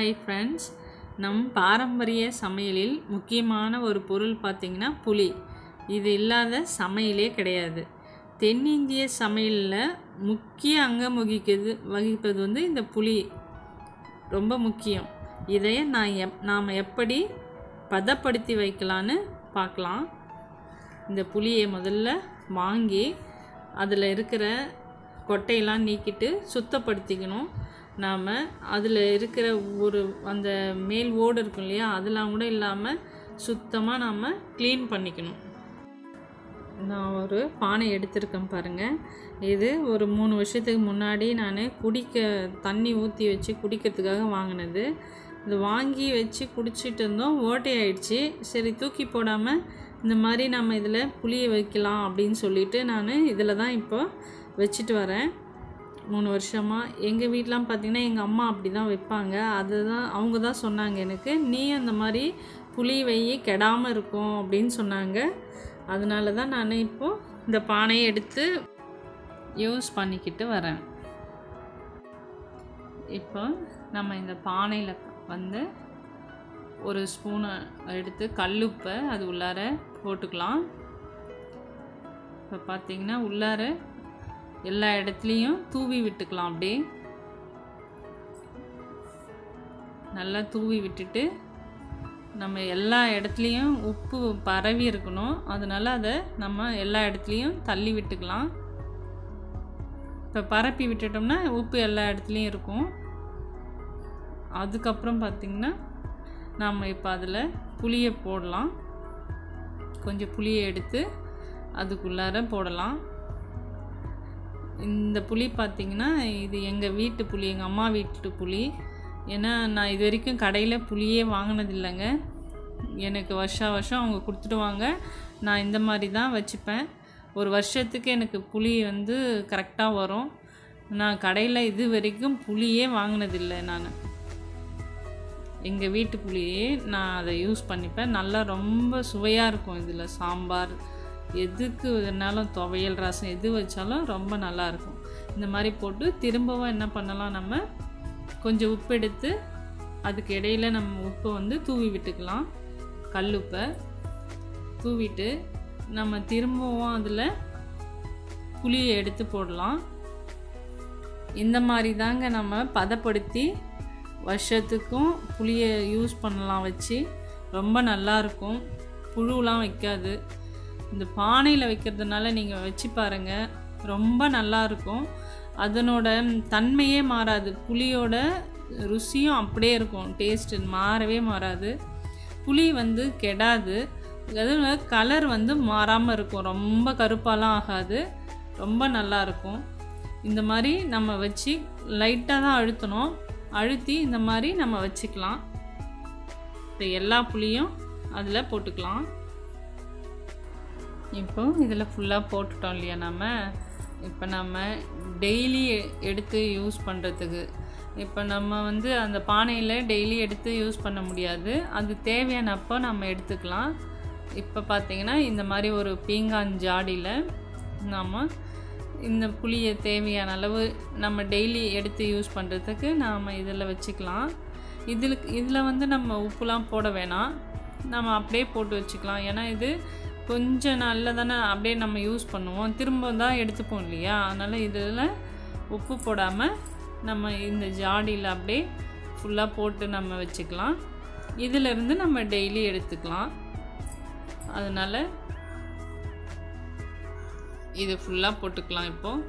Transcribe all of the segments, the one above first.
hi friends நம் பாரம்பரிய சமையலில் முக்கியமான ஒரு பொருள் பார்த்திங்கன்னா புளி இது இல்லாத சமையலே கிடையாது தென்னிந்திய சமையலில் முக்கிய அங்கம் வகிக்கிறது வகிப்பது வந்து இந்த புளி ரொம்ப முக்கியம் இதை நான் எப் நாம் எப்படி பதப்படுத்தி வைக்கலான்னு பார்க்கலாம் இந்த புளியை முதல்ல வாங்கி அதில் இருக்கிற கொட்டையெல்லாம் நீக்கிட்டு சுத்தப்படுத்திக்கணும் நாம் அதில் இருக்கிற ஒரு அந்த மேல் ஓடு இருக்கும் இல்லையா அதெல்லாம் கூட இல்லாமல் சுத்தமாக நாம் க்ளீன் பண்ணிக்கணும் நான் ஒரு பானை எடுத்திருக்கேன் பாருங்கள் இது ஒரு மூணு வருஷத்துக்கு முன்னாடி நான் குடிக்க தண்ணி ஊற்றி வச்சு குடிக்கிறதுக்காக வாங்கினது இது வாங்கி வச்சு குடிச்சிட்டு இருந்தோம் ஓட்டை ஆயிடுச்சு சரி தூக்கி போடாமல் இந்த மாதிரி நம்ம இதில் புளிய வைக்கலாம் அப்படின்னு சொல்லிட்டு நான் இதில் தான் இப்போ வச்சுட்டு வரேன் மூணு வருஷமாக எங்கள் வீட்டிலாம் பார்த்திங்கன்னா எங்கள் அம்மா அப்படி தான் வைப்பாங்க அதுதான் அவங்க தான் சொன்னாங்க எனக்கு நீ அந்த மாதிரி புளி வை கெடாமல் இருக்கும் அப்படின்னு சொன்னாங்க அதனால தான் நான் இப்போது இந்த பானையை எடுத்து யூஸ் பண்ணிக்கிட்டு வரேன் இப்போ நம்ம இந்த பானையில் வந்து ஒரு ஸ்பூனை எடுத்து கல்லுப்பை அது உள்ளார போட்டுக்கலாம் இப்போ பார்த்தீங்கன்னா உள்ளார எல்லா இடத்துலையும் தூவி விட்டுக்கலாம் அப்படியே நல்லா தூவி விட்டுட்டு நம்ம எல்லா இடத்துலையும் உப்பு பரவி இருக்கணும் அதனால் அதை நம்ம எல்லா இடத்துலையும் தள்ளி விட்டுக்கலாம் இப்போ பரப்பி விட்டுட்டோம்னா உப்பு எல்லா இடத்துலையும் இருக்கும் அதுக்கப்புறம் பார்த்திங்கன்னா நம்ம இப்போ அதில் புளியை போடலாம் கொஞ்சம் புளியை எடுத்து அதுக்குள்ளார போடலாம் இந்த புளி பார்த்திங்கன்னா இது எங்கள் வீட்டு புளி எங்கள் அம்மா வீட்டு புளி ஏன்னா நான் இது வரைக்கும் கடையில் புளியே வாங்கினது இல்லைங்க எனக்கு வருஷா வருஷம் அவங்க கொடுத்துடுவாங்க நான் இந்த மாதிரி தான் வச்சுப்பேன் ஒரு வருஷத்துக்கு எனக்கு புளி வந்து கரெக்டாக வரும் நான் கடையில் இது வரைக்கும் புளியே வாங்கினதில்லை நான் எங்கள் வீட்டு புளியே நான் அதை யூஸ் பண்ணிப்பேன் நல்லா ரொம்ப சுவையாக இருக்கும் இதில் சாம்பார் எதுக்கு வேணாலும் துவையல் ரசம் எது வச்சாலும் ரொம்ப நல்லாயிருக்கும் இந்த மாதிரி போட்டு திரும்பவும் என்ன பண்ணலாம் நம்ம கொஞ்சம் உப்பு எடுத்து அதுக்கு இடையில நம்ம உப்பை வந்து தூவி விட்டுக்கலாம் கல்லுப்பை தூவிட்டு நம்ம திரும்பவும் அதில் புளியை எடுத்து போடலாம் இந்த மாதிரி தாங்க நம்ம பதப்படுத்தி வருஷத்துக்கும் புளியை யூஸ் பண்ணலாம் வச்சு ரொம்ப நல்லாயிருக்கும் புழுலாம் வைக்காது இந்த பானையில் வைக்கிறதுனால நீங்கள் வச்சு பாருங்கள் ரொம்ப நல்லாயிருக்கும் அதனோட தன்மையே மாறாது புளியோட ருசியும் அப்படியே இருக்கும் டேஸ்ட்டு மாறவே மாறாது புளி வந்து கெடாது அதில் கலர் வந்து மாறாமல் இருக்கும் ரொம்ப கருப்பாலாம் ஆகாது ரொம்ப நல்லாயிருக்கும் இந்த மாதிரி நம்ம வச்சு லைட்டாக தான் அழுத்தணும் அழுத்தி இந்த மாதிரி நம்ம வச்சுக்கலாம் இப்போ எல்லா புளியும் அதில் போட்டுக்கலாம் இப்போ இதில் ஃபுல்லாக போட்டுட்டோம் இல்லையா நம்ம இப்போ நம்ம டெய்லி எடுத்து யூஸ் பண்ணுறதுக்கு இப்போ நம்ம வந்து அந்த பானையில் டெய்லி எடுத்து யூஸ் பண்ண முடியாது அது தேவையானப்போ நம்ம எடுத்துக்கலாம் இப்போ பார்த்திங்கன்னா இந்த மாதிரி ஒரு பீங்கான் ஜாடியில் நம்ம இந்த புளியை தேவையான அளவு நம்ம டெய்லி எடுத்து யூஸ் பண்ணுறதுக்கு நாம் இதில் வச்சுக்கலாம் இதில் இதில் வந்து நம்ம உப்புலாம் போட வேணாம் நம்ம அப்படியே போட்டு வச்சுக்கலாம் ஏன்னா இது கொஞ்சம் நாளில் தானே அப்படியே நம்ம யூஸ் பண்ணுவோம் திரும்ப தான் எடுத்துப்போம் இல்லையா அதனால் இதில் உப்பு போடாமல் நம்ம இந்த ஜாடியில் அப்படியே ஃபுல்லாக போட்டு நம்ம வச்சுக்கலாம் இதிலிருந்து நம்ம டெய்லி எடுத்துக்கலாம் அதனால் இது ஃபுல்லாக போட்டுக்கலாம் இப்போது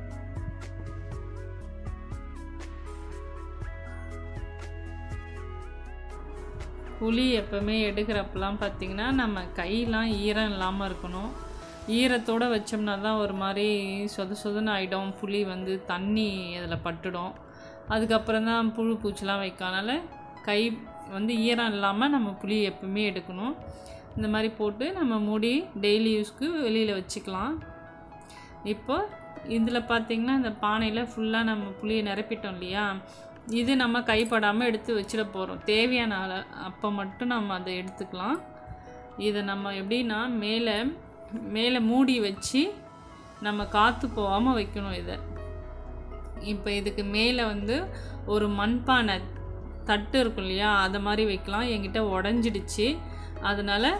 புளி எப்போவுமே எடுக்கிறப்பெல்லாம் பார்த்திங்கன்னா நம்ம கையெலாம் ஈரம் இல்லாமல் இருக்கணும் ஈரத்தோடு வச்சோம்னா தான் ஒரு மாதிரி சொத சொதன்னு ஆகிடும் புளி வந்து தண்ணி அதில் பட்டுடும் அதுக்கப்புறம் தான் புழு பூச்சிலாம் வைக்கனால கை வந்து ஈரம் இல்லாமல் நம்ம புளி எப்பவுமே எடுக்கணும் இந்த மாதிரி போட்டு நம்ம மூடி டெய்லி யூஸ்க்கு வெளியில் வச்சுக்கலாம் இப்போ இதில் பார்த்திங்கன்னா இந்த பானையில் ஃபுல்லாக நம்ம புளியை நிரப்பிட்டோம் இல்லையா இது நம்ம கைப்படாமல் எடுத்து வச்சிட போகிறோம் தேவையான அப்போ மட்டும் நம்ம அதை எடுத்துக்கலாம் இதை நம்ம எப்படின்னா மேலே மேலே மூடி வச்சு நம்ம காற்று போகாமல் வைக்கணும் இதை இப்போ இதுக்கு மேலே வந்து ஒரு மண்பானை தட்டு இருக்கும் இல்லையா அதை மாதிரி வைக்கலாம் என்கிட்ட உடஞ்சிடுச்சு அதனால்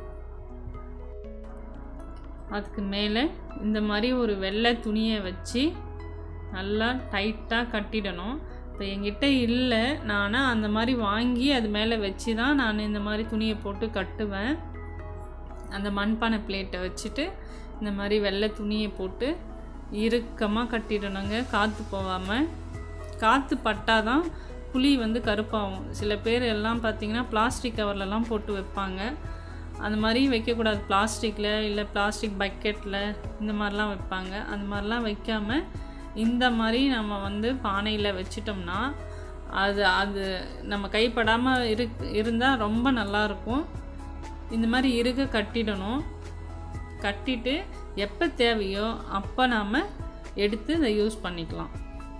அதுக்கு மேலே இந்த மாதிரி ஒரு வெள்ளை துணியை வச்சு நல்லா டைட்டாக கட்டிடணும் இப்போ என்கிட்ட இல்லை நான் அந்த மாதிரி வாங்கி அது மேலே வச்சு தான் நான் இந்த மாதிரி துணியை போட்டு கட்டுவேன் அந்த மண்பானை பிளேட்டை வச்சுட்டு இந்த மாதிரி வெள்ளை துணியை போட்டு இறுக்கமாக கட்டிடணுங்க காற்று போகாமல் காற்று பட்டாதான் புளி வந்து கருப்பாகும் சில பேர் எல்லாம் பார்த்திங்கன்னா பிளாஸ்டிக் கவர்லலாம் போட்டு வைப்பாங்க அந்த மாதிரி வைக்கக்கூடாது பிளாஸ்டிக்கில் இல்லை பிளாஸ்டிக் பக்கெட்டில் இந்த மாதிரிலாம் வைப்பாங்க அந்த மாதிரிலாம் வைக்காமல் இந்த மாதிரி நம்ம வந்து பானையில் வச்சிட்டோம்னா அது அது நம்ம கைப்படாமல் இரு இருந்தால் ரொம்ப நல்லாயிருக்கும் இந்த மாதிரி இருக கட்டிடணும் கட்டிட்டு எப்போ தேவையோ அப்போ நாம் எடுத்து இதை யூஸ் பண்ணிக்கலாம்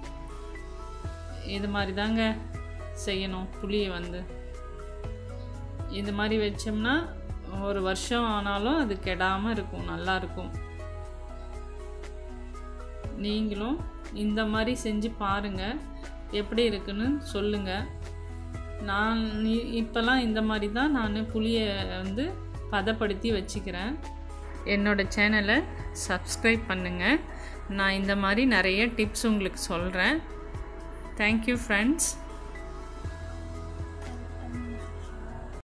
இது மாதிரி தாங்க செய்யணும் புளியை வந்து இது மாதிரி வச்சோம்னா ஒரு வருஷம் ஆனாலும் அது கெடாமல் இருக்கும் நல்லா இருக்கும் நீங்களும் இந்த மாதிரி செஞ்சு பாருங்கள் எப்படி இருக்குன்னு சொல்லுங்கள் நான் இ- இப்போல்லாம் இந்த மாதிரி தான் நான் புளியை வந்து பதப்படுத்தி வச்சுக்கிறேன் என்னோடய சேனலை சப்ஸ்கிரைப் பண்ணுங்கள் நான் இந்த மாதிரி நிறைய டிப்ஸ் உங்களுக்கு சொல்கிறேன் தேங்க்யூ ஃப்ரெண்ட்ஸ்